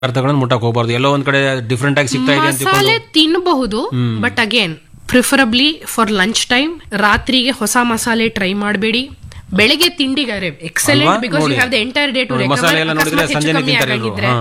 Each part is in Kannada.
ಪದಾರ್ಥಗಳನ್ನ ಮುಟ್ಟಕ್ ಹೋಗ್ಬಾರ್ದು ಎಲ್ಲೋ ಒಂದ್ ಕಡೆ ಡಿಫ್ರೆಂಟ್ ಆಗಿ ಸಿಗ್ತಾ ಇದೆ ಅಂತ ಮಸಾಲೆ ತಿನ್ನಬಹುದು but again preferably for lunch time ರಾತ್ರಿಗೆ ಹೊಸ ಮಸಾಲೆ ಟ್ರೈ ಮಾಡಬೇಡಿ ಬೆಳಗ್ಗೆ ತಿಂಡಿಗಾರೆ ಎಕ್ಸಲೆಂಟ್ ಅಲ್ವಾ? ಬಿಕಾಸ್ ಯು ನೋಡಿ. Have the entire day to ನೋಡಿ, ಮಸಾಲೆ ಎಲ್ಲ ನೋಡಿದ್ರೆ ಸಂಜೆನೆ ತಿಂತಾರೆ ಇವ್ರು. ಹಾ.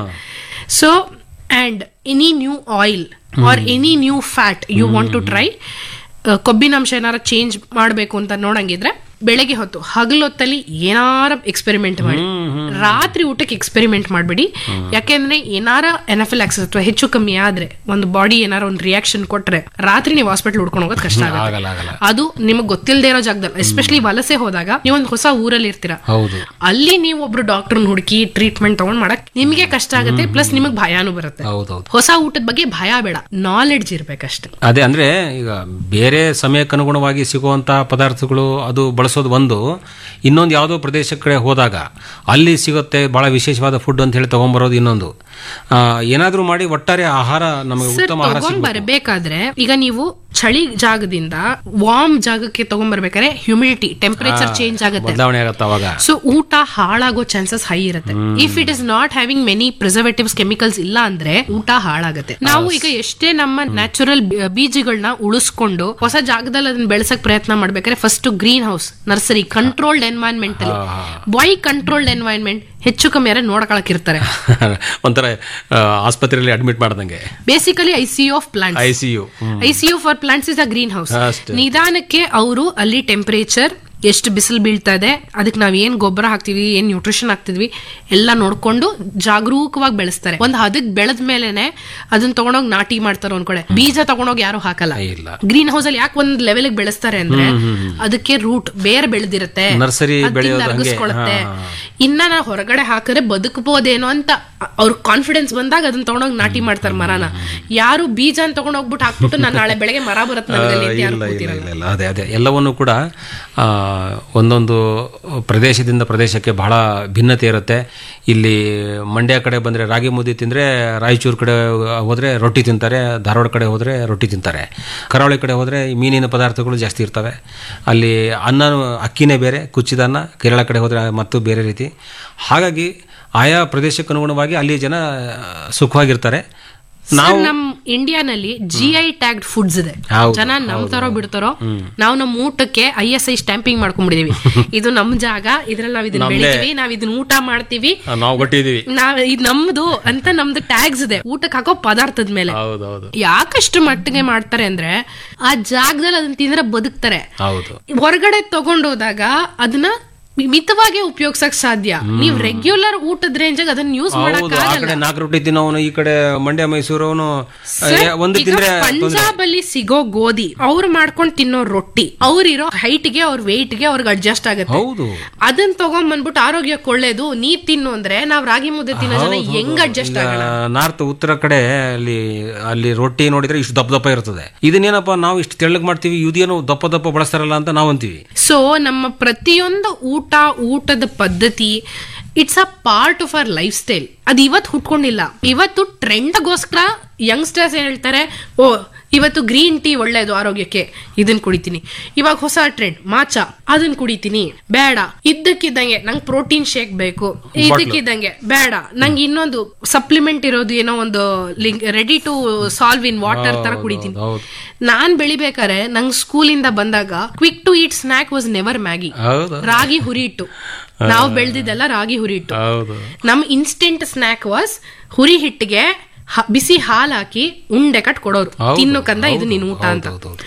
So and any new oil or any new fat you want to try ಕೊಬ್ಬಿನಾಂಶ ಏನಾರ ಚೇಂಜ್ ಮಾಡಬೇಕು ಅಂತ ನೋಡಂಗಿದ್ರೆ ಬೆಳಗ್ಗೆ ಹೊತ್ತು ಹಗಲೊತ್ತಲ್ಲಿ ಏನಾರ ಎಕ್ಸ್ಪೆರಿಮೆಂಟ್ ಮಾಡಿ ರಾತ್ರಿ ಊಟಕ್ಕೆ ಎಕ್ಸ್ಪೆರಿಮೆಂಟ್ ಮಾಡಬೇಡಿ ಯಾಕೆಂದ್ರೆ ಏನಾರ ಎನಫಿಲಾಕ್ಸಿಸ್ ಅಥವಾ ಹೆಚ್ಚು ಕಮ್ಮಿ ಆದ್ರೆ ಒಂದು ಬಾಡಿ ಏನಾರ ಒಂದು ರಿಯಾಕ್ಷನ್ ಕೊಟ್ರೆ ರಾತ್ರಿ ನೀವು ಹಾಸ್ಪಿಟಲ್ ಹುಡ್ಕೊಂಡು ಹೋಗೋದು ಕಷ್ಟ ಆಗುತ್ತೆ ಆಗಲ್ಲ ಆಗಲ್ಲ ಅದು ನಿಮಗೆ ಗೊತ್ತಿಲ್ಲದೆ ಇರೋ ಜಾಗದಲ್ಲಿ ಎಸ್ಪೆಷಲಿ ವಲಸೆ ಹೋದಾಗ ನೀವು ಒಂದು ಹೊಸ ಊರಲ್ಲಿ ಇರ್ತೀರಾ ಹೌದು ಅಲ್ಲಿ ನೀವು ಒಬ್ರು ಡಾಕ್ಟರ್ನ ಹುಡುಕಿ ಟ್ರೀಟ್ಮೆಂಟ್ ತಗೊಂಡ್ ಮಾಡಕ್ ನಿಮಗೆ ಕಷ್ಟ ಆಗುತ್ತೆ ಪ್ಲಸ್ ನಿಮಗೆ ಭಯಾನು ಬರುತ್ತೆ ಹೌದೌದು ಹೊಸ ಊಟದ ಬಗ್ಗೆ ಭಯ ಬೇಡ ನಾಲೆಡ್ಜ್ ಇರ್ಬೇಕಷ್ಟೇ ಅದೇ ಅಂದ್ರೆ ಈಗ ಬೇರೆ ಸಮಯಕ್ಕೆ ಅನುಗುಣವಾಗಿ ಸಿಗುವಂತ ಪದಾರ್ಥಗಳು ಅದು ಬಳಸೋದು ಒಂದು ಇನ್ನೊಂದು ಯಾವುದೋ ಪ್ರದೇಶ ಕಡೆ ಹೋದಾಗ ಅಲ್ಲಿ ಸಿಗುತ್ತೆ ಬಹಳ ವಿಶೇಷವಾದ ಫುಡ್ ಅಂತ ಹೇಳಿ ತಗೊಂಬರೋದು ಇನ್ನೊಂದು ಆ, ಏನಾದ್ರೂ ಮಾಡಿ ಒಟ್ಟಾರೆ ಆಹಾರ ನಮಗೆ ಸರ್ ಉತ್ತಮ ಆಹಾರ ತಗೊಂಡ್ ಬರ್ಬೇಕಾದ್ರೆ ಈಗ ನೀವು ಚಳಿ ಜಾಗದಿಂದ ವಾರ್ಮ್ ಜಾಗಕ್ಕೆ ತಗೊಂಡ್ಬರ್ಬೇಕಾದ್ರೆ ಹ್ಯೂಮಿಡಿಟಿ ಟೆಂಪರೇಚರ್ ಚೇಂಜ್ ಆಗುತ್ತೆ ಬದಲಾವಣೆ ಆಗತ್ತೆ ಅವಾಗ ಸೊ ಊಟ ಹಾಳಾಗೋ ಚಾನ್ಸಸ್ ಹೈ ಇರುತ್ತೆ if it is not having many preservatives chemicals ಇಲ್ಲ ಅಂದ್ರೆ ಊಟ ಹಾಳಾಗುತ್ತೆ ನಾವು ಈಗ ಎಷ್ಟೇ ನಮ್ಮ ನ್ಯಾಚುರಲ್ ಬೀಜಗಳನ್ನ ಉಳಿಸ್ಕೊಂಡು ಹೊಸ ಜಾಗದಲ್ಲಿ ಅದನ್ನ ಬೆಳೆಸಕ್ ಪ್ರಯತ್ನ ಮಾಡ್ಬೇಕಾದ್ರೆ first green house nursery controlled environment ಅಲ್ಲಿ ವೈ ಕಂಟ್ರೋಲ್ಡ್ ಎನ್ವೈರ್ನ್ಮೆಂಟ್ ಹೆಚ್ಚು ಕಮ್ಮಿ ಯಾರು ನೋಡ್ಕೊಳಕ್ ಇರ್ತಾರೆ ಒಂಥರ ಆ, ಆಸ್ಪತ್ರೆಯಲ್ಲಿ ಅಡ್ಮಿಟ್ ಮಾಡ್ದಂಗೆ basically I C of plant I C U I C U for plants is a green house ಅಷ್ಟೇ. ನಿಧಾನಕ್ಕೆ ಅವರು ಅಲ್ಲಿ ಟೆಂಪರೇಚರ್ ಎಷ್ಟು ಬಿಸಿಲು ಬೀಳ್ತಾ ಇದೆ ಅದಕ್ಕೆ ನಾವ್ ಏನ್ ಗೊಬ್ಬರ ಹಾಕ್ತಿವಿ ಏನ್ ನ್ಯೂಟ್ರಿಷನ್ ಹಾಕ್ತಿದ್ವಿ ಎಲ್ಲ ನೋಡ್ಕೊಂಡು ಜಾಗರೂಕವಾಗಿ ಬೆಳೆಸ್ತಾರೆ ಒಂದ್ ಹದಕ್ ಬೆಳೆದ ಮೇಲೆನೆ ಅದನ್ನ ತಗೊಂಡೋಗಿ ನಾಟಿ ಮಾಡ್ತಾರೆ ಒಂದ್ ಕಡೆ ಬೀಜ ತಗೊಂಡೋಗಿ ಯಾರು ಹಾಕಲ್ಲ ಇಲ್ಲ ಗ್ರೀನ್ ಹೌಸ್ ಅಲ್ಲಿ ಯಾಕೆ ಒಂದ್ ಲೆವೆಲ್ ಬೆಳೆಸ್ತಾರೆ ಅಂದ್ರೆ ಅದಕ್ಕೆ ರೂಟ್ ಬೇರೆ ಬೆಳೆದಿರುತ್ತೆ ನರ್ಸರಿ ಅದ್ ಬೆಳೆಯೋದು ತಿಂದು ಹಂಗೆ. ಅರಗಿಸ್ಕೊಳತ್ತೆ. ಹಾ, ಇನ್ನ ನಾ ಹೊರಗಡೆ ಹಾಕಿದ್ರೆ ಬದುಕಬಹುದೇನೋ ಅಂತ ಅವ್ರ ಕಾನ್ಫಿಡೆನ್ಸ್ ಬಂದಾಗ ಅದನ್ನ ತಗೊಂಡೋಗಿ ನಾಟಿ ಮಾಡ್ತಾರೆ ಮರನ ಯಾರು ಬೀಜ ಅಂತ ತಗೊಂಡೋಗ್ಬಿಟ್ಟು ಹಾಕ್ಬಿಟ್ಟು ನಾನು ನಾಳೆ ಬೆಳಗ್ಗೆ ಮರ ಬರುತ್ತೆ ನನಗಲ್ಲಿ ಅಂತ ಯಾರು ಇಲ್ಲ ಇಲ್ಲ ಕೂತಿರಲ್ಲ. ಇಲ್ಲ ಇಲ್ಲ ಅದೇ ಅದೇ ಎಲ್ಲವನ್ನು ಕೂಡ ಆ, ಒಂದೊಂದು ಪ್ರದೇಶದಿಂದ ಪ್ರದೇಶಕ್ಕೆ ಬಹಳ ಭಿನ್ನತೆ ಇರುತ್ತೆ ಇಲ್ಲಿ ಮಂಡ್ಯ ಕಡೆ ಬಂದರೆ ರಾಗಿ ಮುದ್ದೆ ತಿಂದರೆ ರಾಯಚೂರು ಕಡೆ ಹೋದರೆ ರೊಟ್ಟಿ ತಿಂತಾರೆ ಧಾರವಾಡ ಕಡೆ ಹೋದರೆ ರೊಟ್ಟಿ ತಿಂತಾರೆ ಕರಾವಳಿ ಕಡೆ ಹೋದರೆ ಮೀನಿನ ಪದಾರ್ಥಗಳು ಜಾಸ್ತಿ ಇರ್ತವೆ ಅಲ್ಲಿ ಅನ್ನ ಅಕ್ಕಿನೇ ಬೇರೆ ಕುಚ್ಚಿದ ಅನ್ನ ಕೇರಳ ಕಡೆ ಹೋದರೆ ಮತ್ತು ಬೇರೆ ರೀತಿ ಹಾಗಾಗಿ ಆಯಾ ಪ್ರದೇಶಕ್ಕೆ ಅನುಗುಣವಾಗಿ ಅಲ್ಲಿ ಜನ ಸುಖವಾಗಿರ್ತಾರೆ ನಾವು ಸರ್, ನಮ್ ಇಂಡಿಯಾನಲ್ಲಿ ಜಿ ಐ ಟ್ಯಾಗ್ಡ್ ಫುಡ್ಸ್ ಇದೆ ಹೌದು, ಜನ ನಂಬ್ತಾರೋ ಬಿಡ್ತಾರೋ ನಾವು ನಮ್ಮ ಊಟಕ್ಕೆ ಐ ಎಸ್ ಐ ಸ್ಟ್ಯಾಂಪಿಂಗ್ ಮಾಡ್ಕೊಂಡ್ಬಿಡಿದೀವಿ ಇದು ನಮ್ ಜಾಗ ಇದ್ರಲ್ಲಿ ನಾವ್ ಇದನ್ನ ಬೆಳಿತೀವಿ ನಾವ್ ಇದನ್ನ ಊಟ ಮಾಡ್ತೀವಿ ನಾವು ಕೊಟ್ಟಿದ್ದೀವಿ ನಾವ್ ಇದು ನಮ್ದು ಅಂತ ನಮ್ದು ಟ್ಯಾಗ್ಸ್ ಇದೆ ಊಟಕ್ಕೆ ಹಾಕೋ ಪದಾರ್ಥದ ಮೇಲೆ ಹೌದೌದು ಯಾಕಷ್ಟು ಮಟ್ಟಿಗೆ ಮಾಡ್ತಾರೆ ಅಂದ್ರೆ ಆ ಜಾಗದಲ್ಲಿ ಅದನ್ನ ತಿಂದ್ರೆ ಬದುಕ್ತಾರೆ ಹೌದು ಹೊರಗಡೆ ತಗೊಂಡೋದಾಗ ಅದನ್ನ ಮಿತವಾಗಿ ಉಪಯೋಗಿಸಕ್ ಸಾಧ್ಯ ನೀವ್ ರೆಗ್ಯುಲರ್ ಊಟದ ರೇಂಜ್ ಅದನ್ನ ಯೂಸ್ ಮಾಡಕ್ ಹೌದು ಆ ಕಡೆ ನಾಲ್ಕು ರೊಟ್ಟಿ ತಿನ್ನೋನು ಈ ಕಡೆ ಮಂಡ್ಯ ಮೈಸೂರು ಅವನು ಒಂದು ಈಗ ತಿಂದ್ರೆ ಪಂಜಾಬ್ ಅಲ್ಲಿ ಸಿಗೋ ಗೋಧಿ ಅವ್ರು ಮಾಡ್ಕೊಂಡ್ ತಿನ್ನೋ ರೊಟ್ಟಿ ಅವ್ರಿರೋ ಹೈಟ್ ಗೆ ಅವ್ರ weight ಗೆ ಅವ್ರಿಗೆ ಅಡ್ಜಸ್ಟ್ ಆಗುತ್ತೆ ಹೌದು ಅದನ್ನ ತಗೊಂಡ್ ಬಂದ್ಬಿಟ್ಟು ಆರೋಗ್ಯಕ್ಕೆ ಒಳ್ಳೇದು ನೀವ್ ತಿನ್ನು ಅಂದ್ರೆ ನಾವ್ ರಾಗಿ ಮುದ್ದೆ ತಿನ್ನೋ ಜನ ಹೆಂಗ್ ಅಡ್ಜಸ್ಟ್ ಆಗೋಣ ನಾರ್ತ್ ಉತ್ತರ ಕಡೆ ಅಲ್ಲಿ ಅಲ್ಲಿ ರೊಟ್ಟಿ ನೋಡಿದ್ರೆ ಇಷ್ಟು ದಪ್ಪ ದಪ್ಪ ಇರ್ತದೆ ಇದನ್ನೇನಪ್ಪ ನಾವು ಇಷ್ಟು ತೆಳ್ಳಗ್ ಮಾಡ್ತೀವಿ ಇದೇನು ದಪ್ಪ ದಪ್ಪ ಬಳಸ್ತಾರಲ್ಲ ಅಂತ ನಾವು ಅಂತೀವಿ ಸೊ ನಮ್ಮ ಪ್ರತಿಯೊಂದು ಊಟ ಊಟದ ಪದ್ಧತಿ it's a part of our lifestyle ಅದು ಇವತ್ತು ಹುಟ್ಕೊಂಡಿಲ್ಲ ಇವತ್ತು ಟ್ರೆಂಡ್ಗೋಸ್ಕರ ಯಂಗ್ಸ್ಟರ್ಸ್ ಹೇಳ್ತಾರೆ ಓ ಇವತ್ತು ಗ್ರೀನ್ ಟೀ ಒಳ್ಳೇದು ಆರೋಗ್ಯಕ್ಕೆ ಇದನ್ನ ಕುಡಿತೀನಿ ಇವಾಗ ಹೊಸ ಟ್ರೆಂಡ್ ಮಾಚ ಅದನ್ನ ಕುಡಿತೀನಿ ಬೇಡ ಇದ್ದಕ್ಕಿದ್ದಂಗೆ ನಂಗೆ ಪ್ರೋಟೀನ್ ಶೇಕ್ ಬೇಕು ಇದ್ದಕ್ಕಿದ್ದಂಗೆ ಬೇಡ ನಂಗೆ ಇನ್ನೊಂದು ಸಪ್ಲಿಮೆಂಟ್ ಇರೋದು ಏನೋ ಒಂದು link ready to solve in water ತರ ಕುಡಿತೀನಿ ಹೌದು ನಾನ್ ಬೆಳಿಬೇಕಾರೆ ನಂಗ್ ಸ್ಕೂಲಿಂದ ಬಂದಾಗ quick to eat snack was never Maggi ಹೌದು ರಾಗಿ ಹುರಿ ಹಿಟ್ಟು ನಾವು ಬೆಳೆದಿದ್ದೆಲ್ಲ ರಾಗಿ ಹುರಿ ಹಿಟ್ಟು ಹೌದು ನಮ್ ಇನ್ಸ್ಟೆಂಟ್ ಸ್ನಾಕ್ ವಾಸ್ ಹುರಿ ಹಿಟ್ಟಿಗೆ ಹ- ಬಿಸಿ ಹಾಲ್ ಹಾಕಿ ಉಂಡೆ ಕಟ್ ಕೊಡೋರು ಹೌದು, ತಿನ್ನು ಕಂದ ಇದು ಹೌದು, ನಿನ್ ಊಟ ಅಂತ ಹೌದು, ಹೌದು.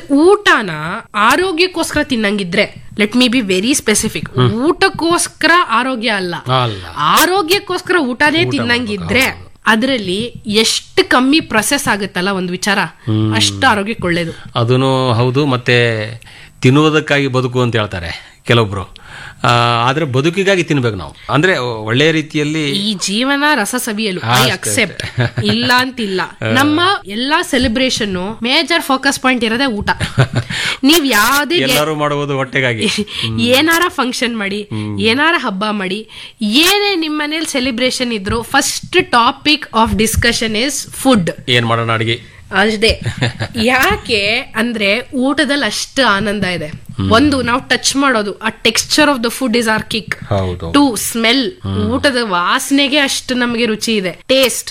ಊಟನ ಆರೋಗ್ಯಕ್ಕೋಸ್ಕರ ತಿನ್ನಂಗಿದ್ರೆ let me be very specific ಊಟಕ್ಕೋಸ್ಕರ ಆರೋಗ್ಯ ಅಲ್ಲ ಅಲ್ಲ ಆರೋಗ್ಯಕ್ಕೋಸ್ಕರ ಊಟನೇ ತಿನ್ನಂಗಿದ್ರೆ ಅದರಲ್ಲಿ ಎಷ್ಟು ಕಮ್ಮಿ ಪ್ರೊಸೆಸ್ ಆಗುತ್ತಲ್ಲ ಒಂದು ವಿಚಾರ ಅಷ್ಟು ಆರೋಗ್ಯಕ್ಕೆ ಒಳ್ಳೇದು ಅದೂ ಹೌದು ಮತ್ತೆ ತಿನ್ನುವುದಕ್ಕಾಗಿ ಬದುಕು ಅಂತ ಹೇಳ್ತಾರೆ ಕೆಲವೊಬ್ರು ಆ, ಆದ್ರೆ ಬದುಕಿಗಾಗಿ ತಿನ್ಬೇಕು ನಾವು ಅಂದ್ರೆ ಒಳ್ಳೆಯ ರೀತಿಯಲ್ಲಿ ಈ ಜೀವನ ರಸ ಸವಿಯಲು ಐ ಅಕ್ಸೆಪ್ಟ್ ಇಲ್ಲ ಅಂತಿಲ್ಲ ನಮ್ಮ ಎಲ್ಲಾ ಸೆಲೆಬ್ರೇಷನ್ ಮೇಜರ್ ಫೋಕಸ್ ಪಾಯಿಂಟ್ ಇರೋದೇ ಊಟ ನೀವ್ ಯಾವ್ದೇ ಗೆ- ಎಲ್ಲರೂ ಮಾಡುವುದು ಹೊಟ್ಟೆಗಾಗಿ ಏನಾರ ಫಂಕ್ಷನ್ ಮಾಡಿ ಏನಾರ ಹಬ್ಬ ಮಾಡಿ ಏನೇ ನಿಮ್ಮ ಮನೇಲಿ ಸೆಲೆಬ್ರೇಷನ್ ಇದ್ರು first topic of discussion is food ಏನ್ ಮಾಡೋಣ ಅಡಿಗೆ ಅಷ್ಟೇ ಯಾಕೆ ಅಂದ್ರೆ ಊಟದಲ್ಲಿ ಅಷ್ಟು ಆನಂದ ಇದೆ ಒಂದು ನಾವು ಟಚ್ ಮಾಡೋದು ಆ texture of the food is our kick ಹೌದು ಟು ಸ್ಮೆಲ್ ಊಟದ ವಾಸನೆಗೆ ಅಷ್ಟು ನಮಗೆ ರುಚಿ ಇದೆ ಟೇಸ್ಟ್